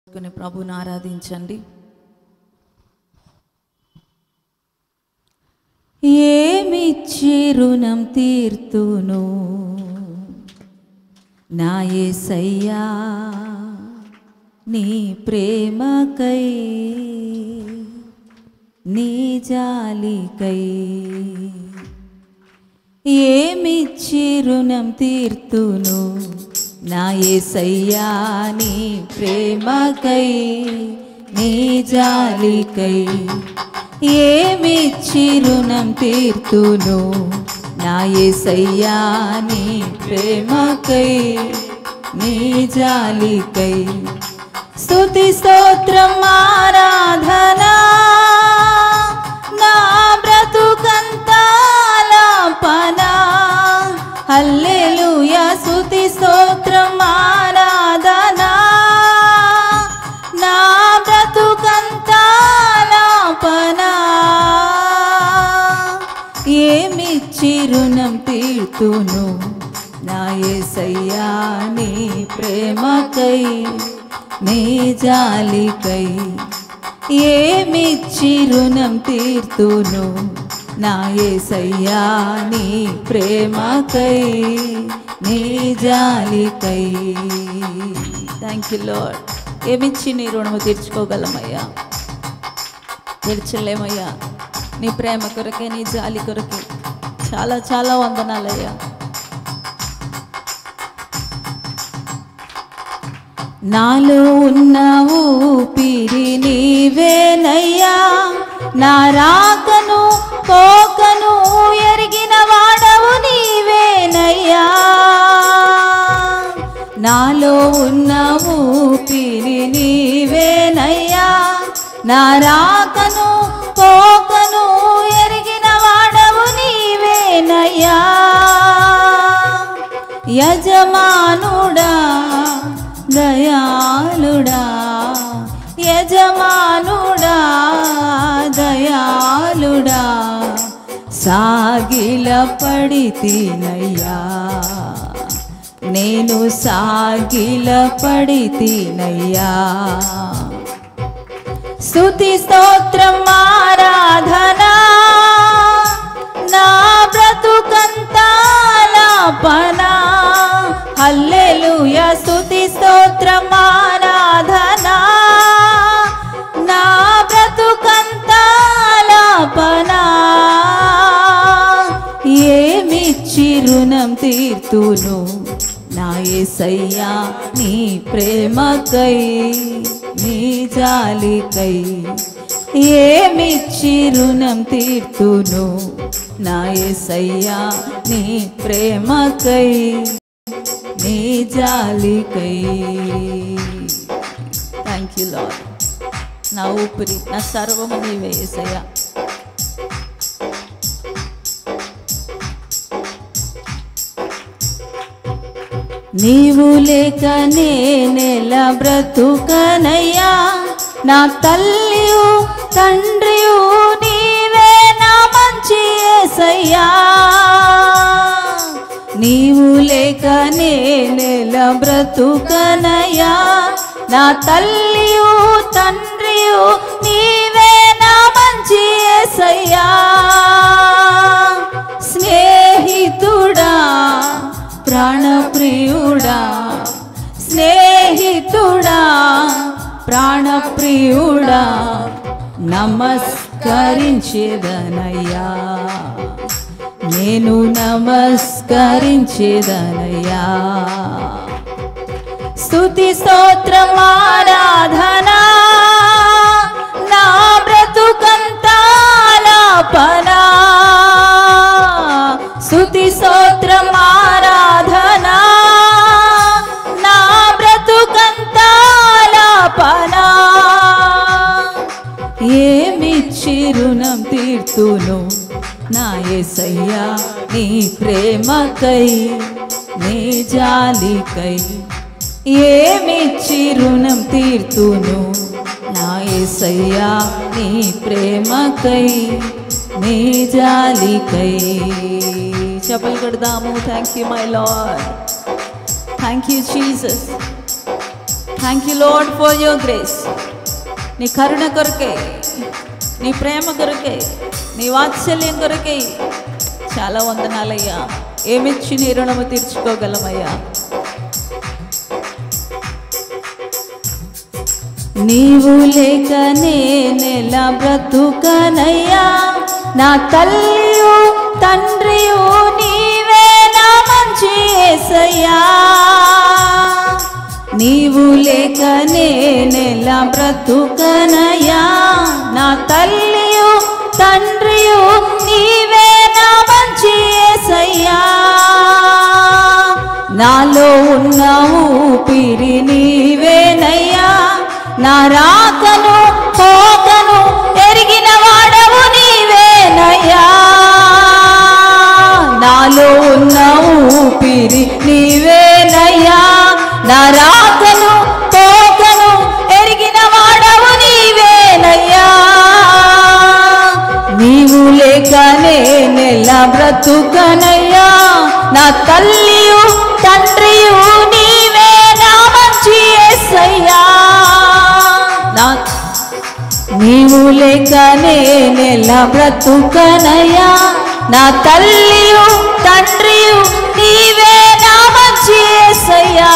కొన్ని ప్రభుని ఆరాధించండి ఏమిచ్చి రుణం తీర్తును నా యేసయ్యా నీ ప్రేమకై నీ జాలికై ఏమిచ్చి రుణం తీర్తును నా యేసయ్యా నీ ప్రేమకై నీ జాలికై ఏమిచ్చి రుణం తీర్తును నా యేసయ్యా నీ ప్రేమకై నీ జాలికై స్తుతి స్తోత్రం ఆరాధనా నా బ్రతుకంతాలాపనా హల్లెలూయా స్తుతి స్తోత్రం ఆరాధనా నా బ్రతుకంతాలాపనా ఏమిచ్చి రుణం తీర్తును నా యేసయ్యా నీ ప్రేమకై నీ జాలికై ఏమిచ్చి రుణం తీర్తును నా యేసయ్యా నీ ప్రేమకై నీ జాలికై థ్యాంక్ యూ లార్డ్ ఏమిచ్చి నీ రుణము తీర్చుకోగలమయ్యా తీర్చలేమయ్యా నీ ప్రేమ కొరకే నీ జాలి కొరకే చాలా చాలా వందనాలయ్యా నాలో ఉన్న ఊపిరి నీవేనయ్యా నా రాకను పోకను ఎరిగిన వాడవు నీవేనయ్యా నాలో ఉన్న ఊపిరి నీవేనయ్యా నా రాకను పోకను ఎరిగిన వాడవు నీవేనయ్యా యజమానుడా దయాళుడా యజమానుడా దయాళుడా సాగిల పడితీనయ్యా నేను సాగిల పడితీనయ్యా స్తుతి స్తోత్రం ఆరాధనా నా బ్రతుకంతాలాపనా హల్లెలూయా స్తుతి స్తోత్రం ఆరాధనా నా బ్రతుకంతాలాపనా ఏమిచ్చి రుణం తీర్తును నా యేసయ్యా నీ ప్రేమకై నీ జాలికై ఏమిచ్చి రుణం తీర్తును నా యేసయ్యా నీ ప్రేమకై నీ జాలికై థ్యాంక్ యూ లాడ్ నా ఊపిరి నా సర్వము నీవే యేసయ్యా నీవు లేక నేనెల బ్రతుకనయ్యా నా తల్లియు తండ్రియు నీవే నా మంచి యేసయ్యా నీవు లేక నేనెల బ్రతుకనయ్యా నా తల్లియు తండ్రియు నీవే నా మంచి యేసయ్యా స్నేహితుడా ప్రాణప్రియుడా స్నేహితుడా ప్రాణప్రియుడా నమస్కరించేదనయ్యా నేను నమస్కరించేదనయ్యా స్తుతి స్తోత్రం ఆరాధనా నా బ్రతుకంతాలాపనా స్తుతి స్తోత్రం ఆరాధనా నా బ్రతుకంతాలాపనా ఏమిచ్చి రుణం తీర్తును నా యేసయ్యా నీ ప్రేమకై నీ జాలికై ఏమిచ్చి రుణం తీర్తును నా యేసయ్యా నీ ప్రేమకై నీ జాలికై చెప్పలు కొడదాము thank you my lord thank you Jesus thank you lord for your grace నీ కరుణ కొరకే నీ ప్రేమ కొరకే నీ వాత్సల్యం కొరకే చాలా వందనాలయ్యా ఏమిచ్చి నీ రుణము తీర్చుకోగలమయ్యా నీవు లేక నేనెలా బ్రతుకనయ్యా నా తల్లియు తండ్రియు నీవే నా మంచి యేసయ్యా నీవు లేక నేనెలా బ్రతుకనయ్యా నా తల్లియు తండ్రియు నీవే నా మంచి యేసయ్యా నాలో ఉన్న ఊపిరి నీవేనయ్యా నా రాకను పోకను ఎరిగిన వాడవు నీవేనయ్యా నాలో ఉన్న ఊపిరి నీవేనయ్యా నా రాకను పోకను ఎరిగిన వాడవు నీవేనయ్యా నీవు లేక నేనెలా బ్రతుకనయ్యా నా తల్లియు తండ్రియు నీవే నా మంచి యేసయ్యా నా నీవు లేక నేనెలా బ్రతుకనయ్యా నా తల్లియు తండ్రియు నీవే నా మంచి యేసయ్యా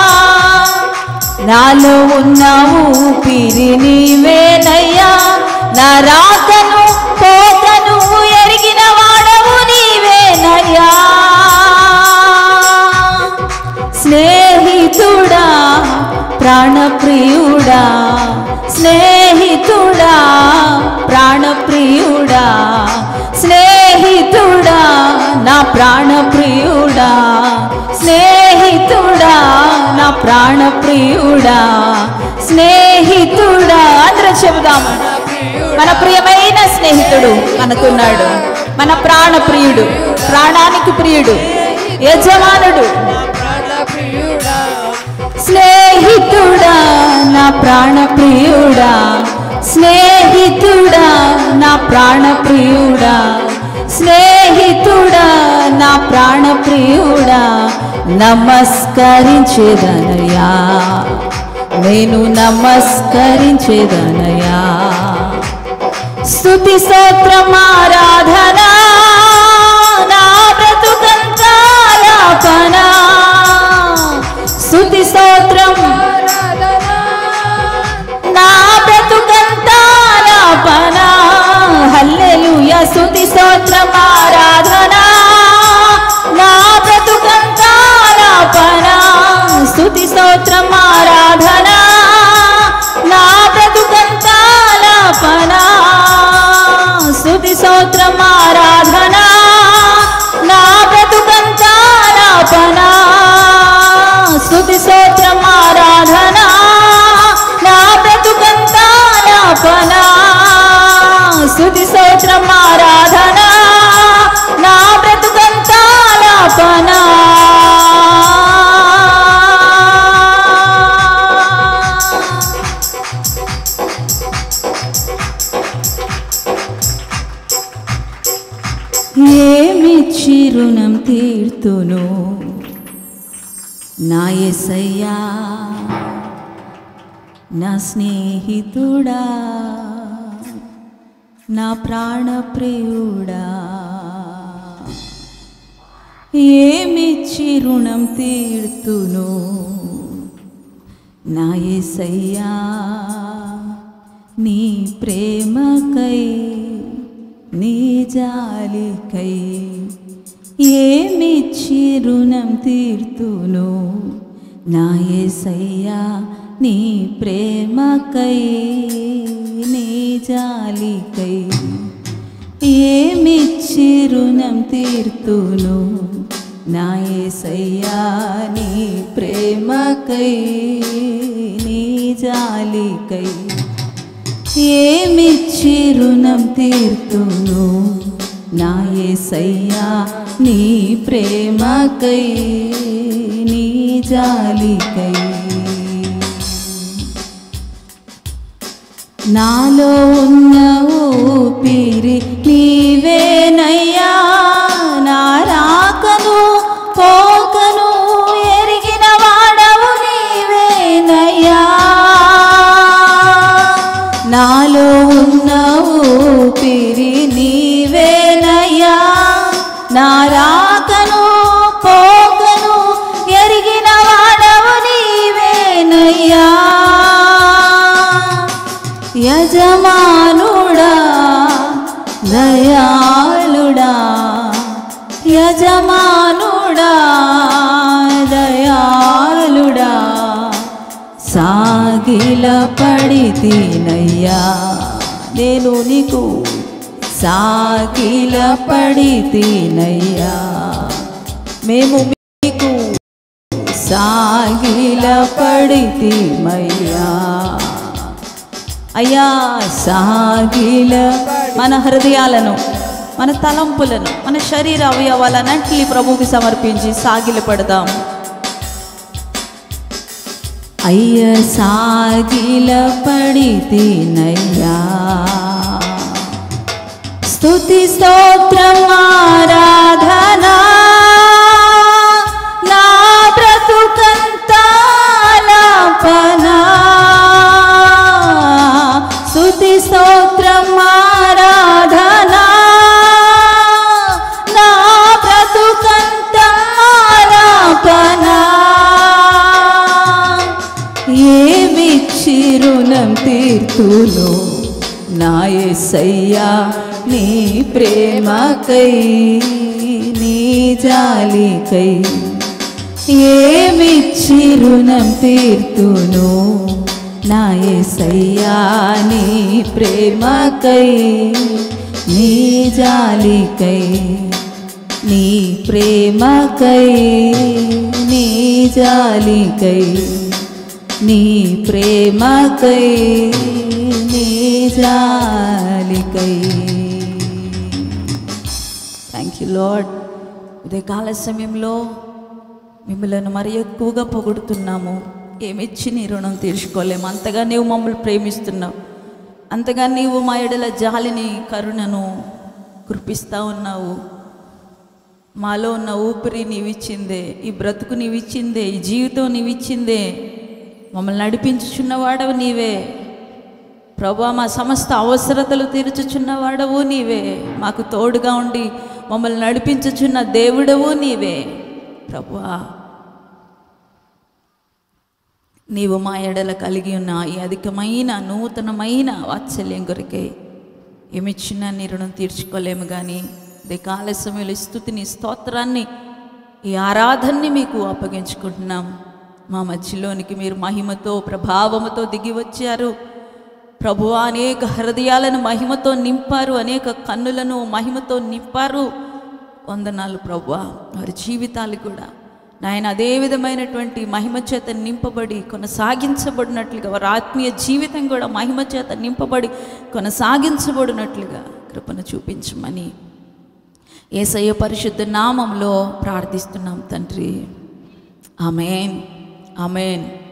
నాలో ఉన్న ఊపిరి నీవేనయ్యా నా రాకను పోకను ఎరిగిన వాడవు నీవేనయ్యా స్నేహితుడా ప్రాణప్రియుడా స్నేహితుడా ప్రాణప్రియుడా స్నేహితుడా నా ప్రాణప్రియుడా స్నేహితుడా నా ప్రాణప్రియుడా స్నేహితుడా అందరూ చెబుదాము మన ప్రియమైన స్నేహితుడు మనకున్నాడు మన ప్రాణప్రియుడు ప్రాణానికి ప్రియుడు యజమానుడు స్నేహితుడా నా ప్రాణప్రియుడా స్నేహితుడా నా ప్రాణప్రియుడా స్నేహితుడా నా ప్రాణప్రియుడా నమస్కరించేదనయా నేను నమస్కరించేదనయా స్తుతి స్తోత్రం ఆరాధన నా బ్రతుకంతాలాపన స్తుతి స్తోత్రం నా బ్రతుకంతాలాపన హల్లెలూయా స్తుతి స్తోత్రం ఆరాధన నా బ్రతుకంతాలాపన స్తుతి స్తోత్రం ఆరాధన నా బ్రతుకంతాలాపన స్తుతి స్తోత్రం ఆరాధన నా బ్రతుకంతాలాపన స్తుతి స్తోత్రం ఆరాధన నా బ్రతుకంతాలాపన స్తుతి స్తోత్రం ఆరాధన నా బ్రతుకంతాలాపన ఏమిచ్చి రుణం తీర్తును నా ఎసయ్యా నా స్నేహితుడా నా ప్రాణప్రియుడా ఏమిచ్చి రుణం తీర్తును నా ఎసయ్యా నీ ప్రేమకై నీ జాలికై ఏమిచ్చి రుణం తీర్తును నా యేసయ్యా నీ ప్రేమకై నీ జాలికై ఏమిచ్చి రుణం తీర్తును నా యేసయ్యా నీ ప్రేమకై నీ జాలికై ఏమిచ్చి రుణం తీర్తును నా యేసయ్యా నీ ప్రేమకై నీ జాలికై నాలో ఉన్న ఊపిరి నీవేనయ్యా నా రాకను పోకను ఎరిగిన వాడవు నీవేనయ్యా యజమానుడా దయాళుడా సాగిల పడితీనయ్యా నేను నీకు సాగిల పడితీనయ్యా మేము మీకు సాగిల పడితీమయ్యా అయ్యా సాగిల మన హృదయాలను మన తలంపులను మన శరీర అవయవాలన్నింటినీ ప్రభువుకి సమర్పించి సాగిల పడదాం అయ్య సాగిల పడితేనయ్యా స్తుతి స్తోత్రం ఆరాధనా నా బ్రతుకంతాలాపనా స్తుతి స్తోత్రం ఆరాధనా నా బ్రతుకంతాలాపనా ఏమిచ్చి రుణం తీర్తులో నా యేసయ్యా నీ ప్రేమకై నీ జాలికై ఏమిచ్చి రుణం తీర్తును నా యేసయ్యా నీ ప్రేమకై నీ జాలికై నీ ప్రేమకై నీ జాలికై నీ ప్రేమకై నీ జాలికై థ్యాంక్ యూ లాడ్ ఉదయకాల సమయంలో మిమ్మల్ని మరి ఎక్కువగా పొగుడుతున్నాము ఏమిచ్చి నీ రుణం తీర్చుకోలేము అంతగా నీవు మమ్మల్ని ప్రేమిస్తున్నావు అంతగా నీవు మా ఎడల జాలిని కరుణను కురిపిస్తూ ఉన్నావు మాలో ఉన్న ఊపిరి నీవిచ్చిందే ఈ బ్రతుకు నీవిచ్చిందే ఈ జీవితం నీవిచ్చిందే మమ్మల్ని నడిపించుచున్నవాడవు నీవే ప్రభా మా సమస్త అవసరతలు తీర్చుచున్నవాడవు నీవే మాకు తోడుగా ఉండి మమ్మల్ని నడిపించుచున్న దేవుడవు నీవే ప్రభా నీవు మా ఎడల కలిగి ఉన్న ఈ అధికమైన నూతనమైన వాత్సల్యం కొరకే ఏమిచ్చినా నీ రుణం తీర్చుకోలేము కానీ ఇదే కాల సమయంలో ఈ స్థుతిని స్తోత్రాన్ని ఈ ఆరాధనని మీకు అప్పగించుకుంటున్నాం మా మధ్యలోనికి మీరు మహిమతో ప్రభావముతో దిగి వచ్చారు ప్రభు అనేక హృదయాలను మహిమతో నింపారు అనేక కన్నులను మహిమతో నింపారు వందనాలు ప్రభు వారి జీవితాలు కూడా నాయన అదే విధమైనటువంటి మహిమ చేత నింపబడి కొనసాగించబడినట్లుగా వారి ఆత్మీయ జీవితం కూడా మహిమ చేత నింపబడి కొనసాగించబడినట్లుగా కృపను చూపించమని ఏసయ్య పరిశుద్ధ నామంలో ప్రార్థిస్తున్నాం తండ్రి ఆమెన్ ఆమెన్